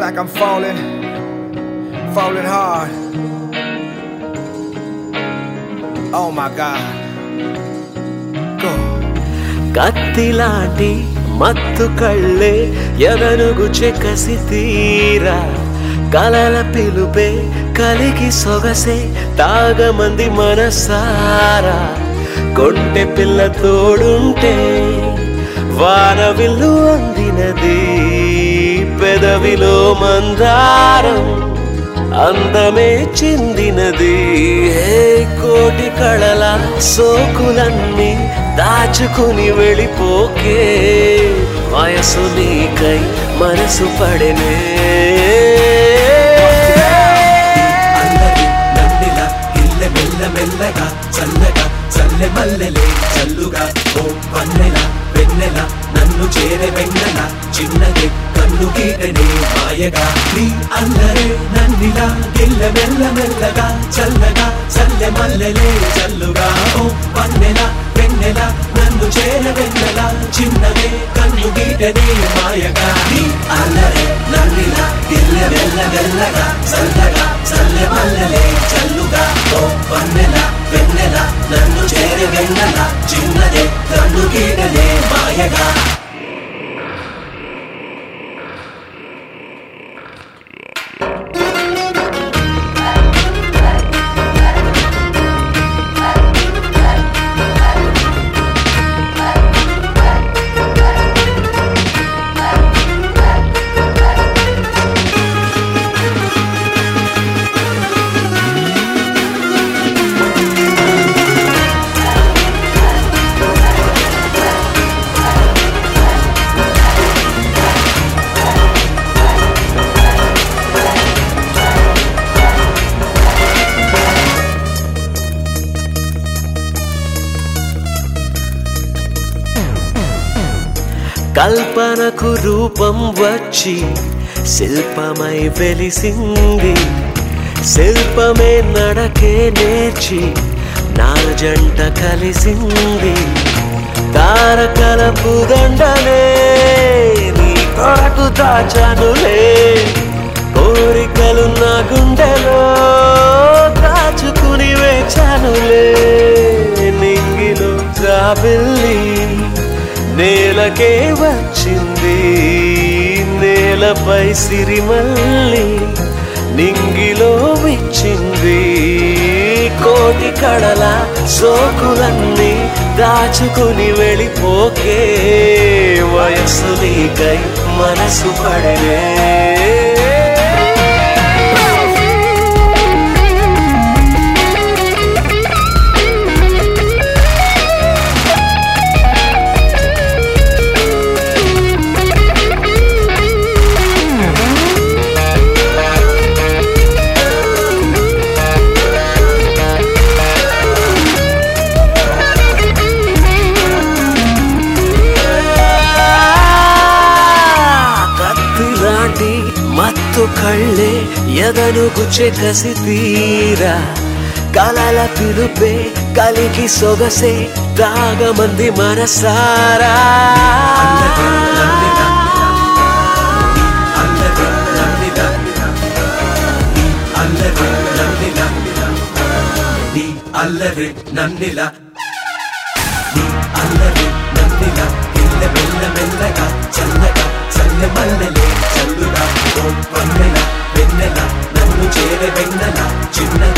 like I'm falling, falling hard. Oh my God. Go. కత్తిలాంటి మత్తు కళ్ళే ఎదనుగుచె కసి తీరా కలల పిలుపే కలిగి సొగసే తాగమంది మనసారా కొంటె పిల్ల తోడుంటే వాన విల్లు అందినది పెదవిలో మందారం అందమే చిందినది హే కోటి కళల సోకులన్నీ దాచుకుని వెళ్ళిపోకే వయసు నీకై మనసు పడనే అల్లరి నందిల ఇల్లె మెల్ల మెల్లగా చల్లగా చల్లె మల్లెలే చల్లుగా ఓ వన్నెల వెన్నెల నన్ను చేరే వెన్నెల చిన్నదే కన్ను గీటనే మాయగా నీ అల్లరే నన్నిలా ఇల్లె మెల్ల మెల్లగా చల్లగా చల్లె మల్లెలే చల్లుగా ఓ వన్నెల వెన్నెల నన్ను చేర వెన్నెల చిన్నదే కన్ను గీటనే మాయగా నీ అల్లరే నన్నిలా ఇల్లె మెల్ల మెల్లగా చల్లగా చల్లె మల్లెలే చల్లుగా ఓ వన్నెల వెన్నెల నన్ను చేర వెన్నెల చిన్నదే కన్ను గీటనే మాయగా కల్పనకు రూపం వచ్చి శిల్పమై వెలిసింది శిల్పమే నడకే నేర్చి నా జంట కలిసింది తారకల పుదండనే నీ కొరకు దాచానులే కోరికలు నా గుండెలో దాచుకుని వేచానులే నింగిలో జాబిల్లి నేలకే వచ్చింది నేలపై సిరిమల్లి నింగిలో విచ్చింది కోటి కడల సోకులన్నీ దాచుకుని వెళ్ళిపోకే వయస్సు నీకై మనసు పడలే కత్తిలాంటి మత్తు కళ్ళే ఎదను గుచ్చె కసి తీరా కలల పిలుపే కలిగి సొగసే తాగమంది మనసారా అల్లరి నన్నిల నీ అల్లరి నన్నిల నీ అల్లరి నన్నిల నీ అల్లరి నన్నిల ఇల్ల మెల్ల మెల్లగా చల్లగా చల్లె మల్లెలే చల్లుగా ఓ వన్నెల వెన్నెల నన్ను చేరే వెన్నెల చిన్నగా